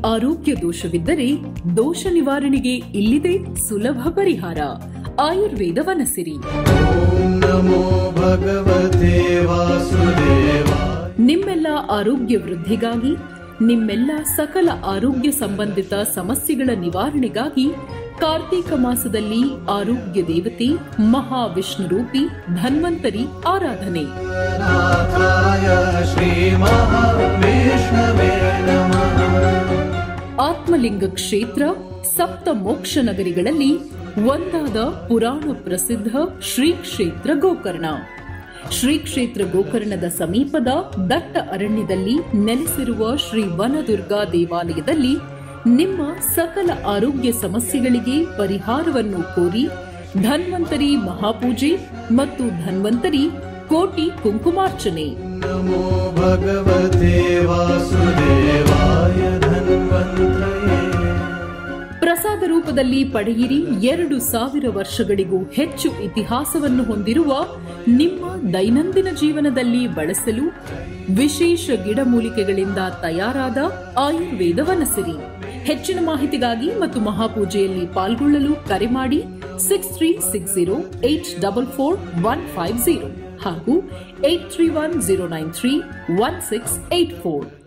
ಆರೋಗ್ಯ ದೋಷವಿದ್ದರೆ ದೋಷ ನಿವಾರಣೆಗೆ ಇಲ್ಲಿದೆ ಸುಲಭ ಪರಿಹಾರ ಆಯುರ್ವೇದ ವನಸಿರಿ ॐ नमो भगवते वासुदेवाय ನಿಮ್ಮೆಲ್ಲ ಆರೋಗ್ಯ ವೃದ್ಧಿಗಾಗಿ ನಿಮ್ಮೆಲ್ಲ ಸಕಲ ಆರೋಗ್ಯ ಸಂಬಂಧಿತ ಸಮಸ್ಯೆಗಳ ನಿವಾರಣೆಗಾಗಿ ಕಾರ್ತೀಕ ಮಾಸದಲ್ಲಿ ಆರೋಗ್ಯ ದೇವತೆ ಮಹಾವಿಷ್ಣುರೂಪಿ ಧನ್ವಂತರಿ ಆರಾಧನೆ नाथाय श्रीमहाविष्णवे नमः ಆತ್ಮಲಿಂಗ ಕ್ಷೇತ್ರ ಸಪ್ತ ಮೋಕ್ಷ ನಗರಿಗಳಲ್ಲಿ ಒಂದಾದ ಪುರಾಣ ಪ್ರಸಿದ್ಧ ಶ್ರೀ ಕ್ಷೇತ್ರ ಗೋಕರ್ಣ ಶ್ರೀ ಕ್ಷೇತ್ರ ಗೋಕರ್ಣದ ಸಮೀಪದ ದಟ್ಟ ಅರಣ್ಯದಲ್ಲಿ ನೆಲೆಸಿರುವ ಶ್ರೀ ವನದುರ್ಗಾ ದೇವಾಲಯದಲ್ಲಿ ನಿಮ್ಮ ಸಕಲ ಆರೋಗ್ಯ ಸಮಸ್ಯೆಗಳಿಗೆ ಪರಿಹಾರವನ್ನು ಕೋರಿ ಧನ್ವಂತರಿ ಮಹಾಪೂಜೆ ಮತ್ತು ಧನ್ವಂತರಿ ಕೋಟಿ ಕುಂಕುಮಾರ್ಚನೆ नमो भगवते वासुदेवाय धन्वन्त्रये ಪ್ರಸಾದ ರೂಪದಲ್ಲಿ ಪಡೆಯಿರಿ ಎರಡು ಸಾವಿರ ವರ್ಷಗಳಿಗೂ ಹೆಚ್ಚು ಇತಿಹಾಸವನ್ನು ಹೊಂದಿರುವ ನಿಮ್ಮ ದೈನಂದಿನ ಜೀವನದಲ್ಲಿ ಬಳಸಲು ವಿಶೇಷ ಗಿಡಮೂಲಿಕೆಗಳಿಂದ ತಯಾರಾದ ಆಯುರ್ವೇದ ವನಸಿರಿ ಹೆಚ್ಚಿನ ಮಾಹಿತಿಗಾಗಿ ಮತ್ತು ಮಹಾಪೂಜೆಯಲ್ಲಿ ಪಾಲ್ಗೊಳ್ಳಲು ಕರೆ ಮಾಡಿ six three six zero eight double four one five zero ಹಾಗೂ eight three one zero nine three one six eight four